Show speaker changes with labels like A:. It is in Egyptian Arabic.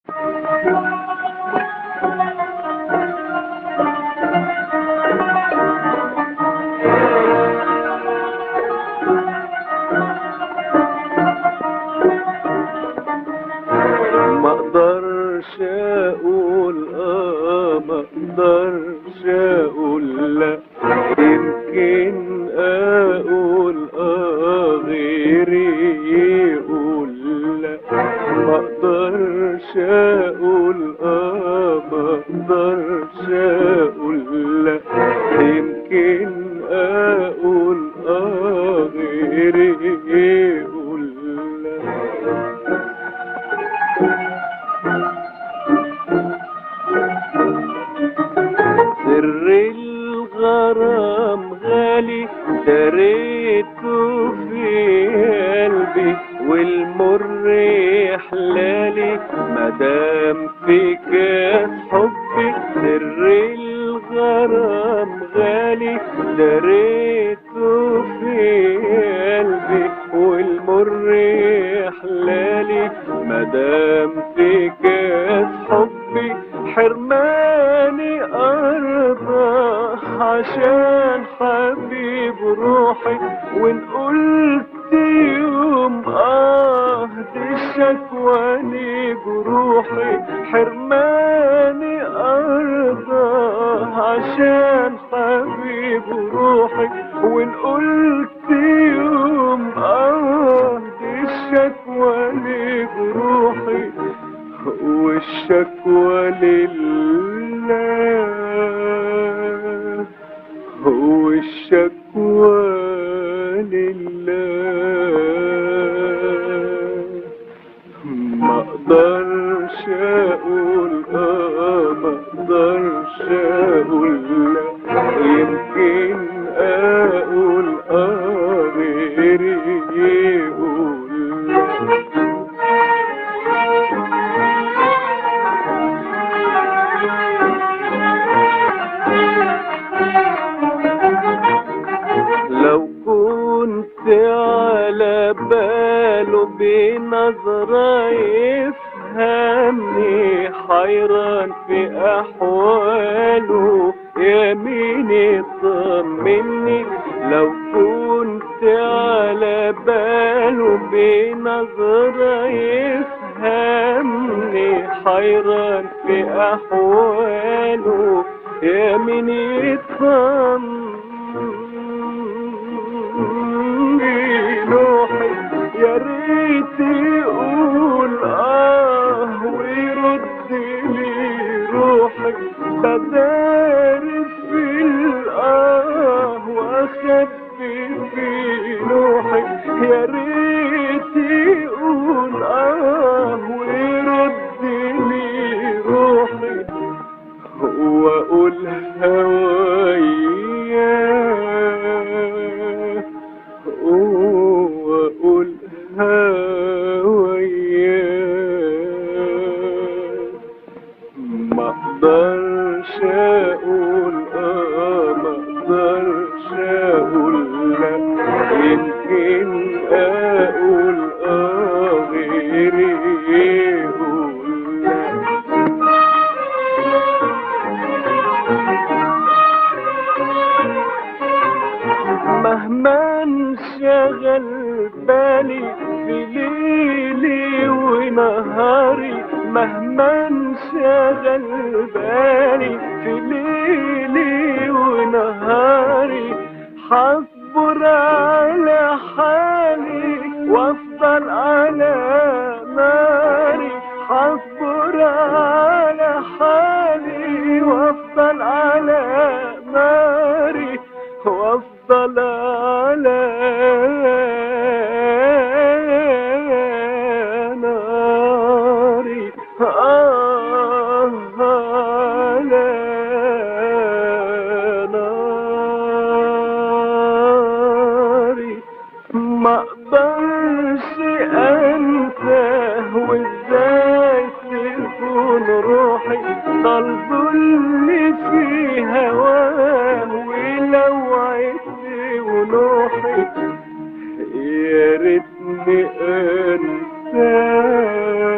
A: ما اقدرش اقول اه ما اقدرش اقول لا يمكن اقول اه غيري يقول لا ما اقدرش اقول اه ما اقدرش اقول لا يمكن اقول اه غيري يقول لا سر الغرام غالي دريته في قلبي والمر حلالي مدام في كاس حبي سر الغرام غالي دريته في قلبي والمر حلالي مدام في كاس حبي حرماني أرضى عشان حبيب روحي وإن قلت يوم آه دي الشكوى لي جروحي حرماني أرضى عشان حبيب روحي وإن قلت يوم آه دي الشكوى لي جروحي والشكوى لله والشكوى لله ما اقدرش اقول اه ما اقدرش اقول لا يمكن اقول اه غيري يقول لا لو كنت على باله بنظرة يفهمني حيران في أحواله يمين يطمني لو كنت على باله بنظرة يفهمني حيران في أحواله يمين يطمني نوحي يا ريت يقول اه ويرد لي روحي بدار في الاه واخبي في نوحي يا ريت يقول اه ويرد لي روحي واقول هواياه واقول هواياه ما اقدرش اقول اه ما اقدرش اقول لا يمكن اقول اه غيري يقول لا مهما انشغل بالي في ليلي ونهاري مهما انشغل بالي في ليلي ونهاري حصبر على حالي وافضل على ناري حصبر على حالي وافضل على ناري وافضل على ناري آه على ناري ما اقدرش انساه وازاي تكون روحي ضل اللي في هواه ولو عدت ونوحي يا ريتني انساه